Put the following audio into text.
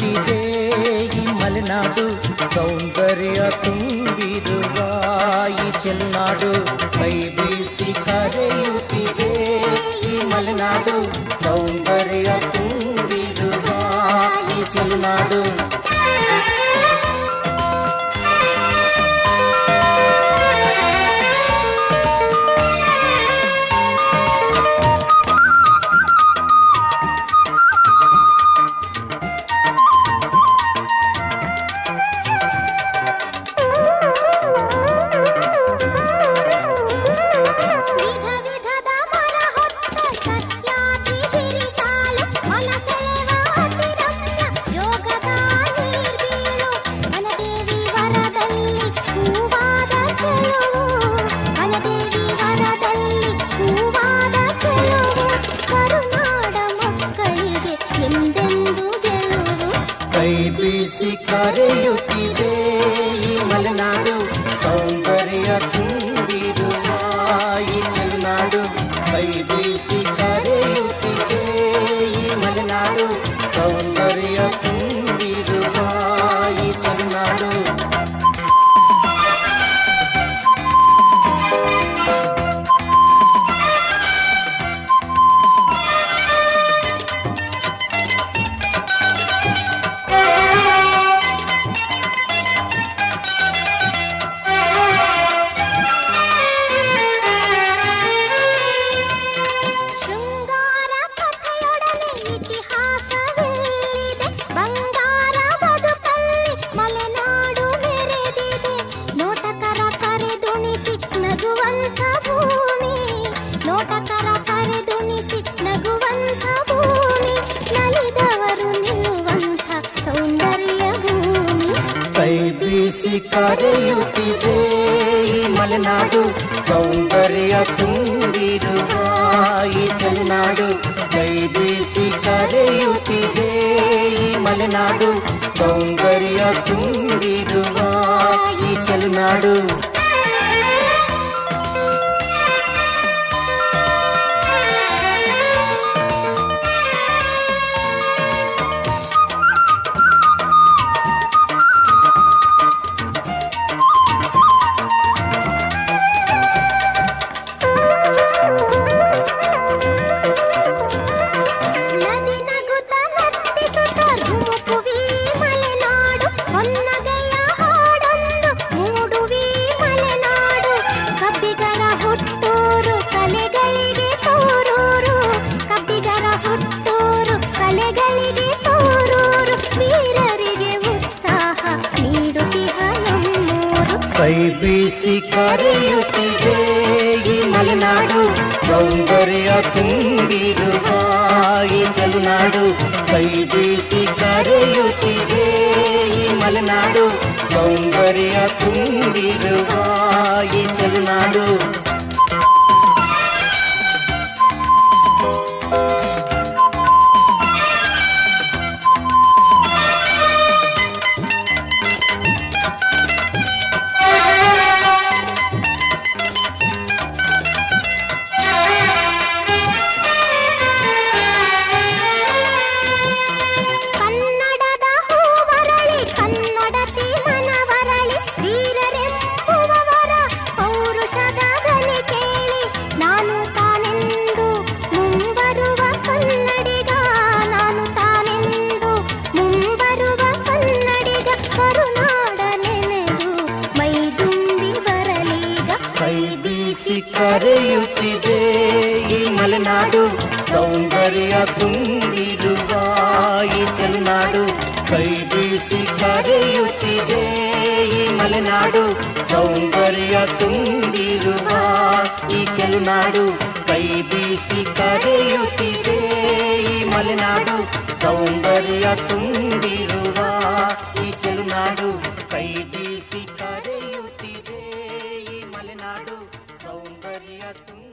ಕರೆಯುತ್ತಿದೆ ಈ ಮಲೆನಾಡು ಸೌಂದರ್ಯ ತುಂಬಿರುವ ಈ ಚೆಲ್ನಾಡು ಕೈ ಬೀಸಿ ಕರೆಯುತ್ತಿದೆ ಈ ಮಲೆನಾಡು ಸೌಂದರ್ಯ ತುಂಬಿರುವ ಈ ಚೆಲ್ನಾಡು ವಿಧ ವಿಧದ ಮರ ಹೊತ್ತ ಸಹ್ಯಾದ್ರಿ ಗಿರಿಸಾಲು ಮನಸೆಳೆವ ಅತಿ ರಮ್ಯ ಜೋಗದ ನೀರ್ಬೀಳು ವನದೇವಿ ವರದಲ್ಲಿ ಹೂವಾದ ಚೆಲುವು ವನದೇವಿ ವರದಲ್ಲಿ ಹೂವಾದ ಚೆಲುವು ಕರುನಾಡ ಮಕ್ಕಳಿಗೆ ಎಂದೆಂದು ಗೆಲುವು ಕೈ ಬೀಸಿ ಕರೆಯುತ್ತಿದೆ ಈ ಮಲೆನಾಡು ಸೌಂದರ್ಯ ತುಂಬಿರುವ ಈ ಚೆಲ್ನಾಡು ಕೈ ಬೀಸಿ ಕರೆಯುತ್ತಿದೆ ಈ ಮಲೆನಾಡು ಸೌಂದರ್ಯ ತುಂಬಿರುವ ಈ ಚೆಲ್ನಾಡು ಶೃಂಗಾರ ಕಥೆಯೊಡನೆ ಇತಿಹಾಸವಿದೆ ಬಂಗಾರ ಬದುಕಲ್ಲಿ ಮಲೆನಾಡು ಮೆರೆದಿದೆ ನೋಟಕರ ಕರೆದುಣಿಸಿ ನಗುವಂತ ಭೂಮಿ ನೋಟಕರ ಕರೆದುಣಿಸಿ ನಗುವಂತ ಭೂಮಿ ನಲಿದವರು ನಿಲ್ಲುವಂತ ಸೌಂದರ್ಯ ಭೂಮಿ ಕೈ ಬೀಸಿ ಕರೆಯುತ್ತಿದೆ ಈ ಮಲೆನಾಡು ಸೌಂದರ್ಯ ತುಂಬಿರುವ ಈ ಚೆಲ್ನಾಡು ಕೈ ಬೀಸಿ ಕರೆಯುತ್ತಿದೆ ಈ ಮಲೆನಾಡು ಸೌಂದರ್ಯ ತುಂಬಿರುವ ಈ ಚೆಲ್ನಾಡು ನದಿ ನಗುತ್ತ ನರ್ತಿಸುತ್ತ ಧುಮುಕುವಿ ಮಲೆನಾಡು ಹೊನ್ನಗೆಯ ಹಾಡೊಂದು ಮೂಡುವಿ ಮಲೆನಾಡು ಕಬ್ಬಿಗರ ಹುಟ್ಟೂರು ಕಲೆಗಳಿಗೆ ತೋರೂರು ಕಬ್ಬಿಗರ ಹುಟ್ಟೂರು ಕಲೆಗಳಿಗೆ ತೋರೂರು ವೀರರಿಗೆ ಉತ್ಸಾಹ ನೀಡುತ್ತಿಹ ನಮ್ಮೂರು ಕೈ ಬೀಸಿ ಕರೆಯುತ್ತಿದೆ ಈ ಮಲೆನಾಡು ಸೌಂದರ್ಯ ತುಂಬಿರುವ ಈ ಚೆಲುನಾಡು ಕೈ ಬೀಸಿ ಕರೆಯುತ್ತಿದೆ ಈ ಮಲೆನಾಡು ಸೌಂದರ್ಯ ತುಂಬಿರುವ ಈ ಚೆಲುನಾಡು ಕನ್ನಡದ ಹೂವರಳಿ ಕನ್ನಡತಿ ಮನವರಳಿ ವೀರರೆಂಬುವವರ ಪೌರುಷದ ಧ್ವನಿ ಕೇಳಿ ನಾನು ತಾನೆಂದು ಮುಂಬರುವ ಕನ್ನಡಿಗ ನಾನು ತಾನೆಂದು ಮುಂಬರುವ ಕನ್ನಡಿಗ ಕರುನಾಡ ನೆನೆದು ಮೈದುಂಬಿ ಬರಲೀಗ ಕೈ ಬೀಸಿ ಕರೆಯುತ್ತಿದೆ ಈ ಮಲೆನಾಡು ಸೌಂದರ್ಯ ತುಂಬಿರುವ ಈ ಚೆಲ್ನಾಡು ಕೈ ಬೀಸಿ ಕರೆಯುತ್ತಿದೆ ಈ ಮಲೆನಾಡು ಸೌಂದರ್ಯ ತುಂಬಿರುವ ಈ ಚೆಲುನಾಡು ಕೈ ಬೀಸಿ ಕರೆಯುತ್ತಿದೆ ಈ ಮಲೆನಾಡು ಸೌಂದರ್ಯ ತುಂಬಿರುವ ಈ ಚೆಲುನಾಡು ಕೈ ಬೀಸಿ ಕರೆಯುತ್ತಿದೆ ಈ ಮಲೆನಾಡು ಸೌಂದರ್ಯ ತುಂಬ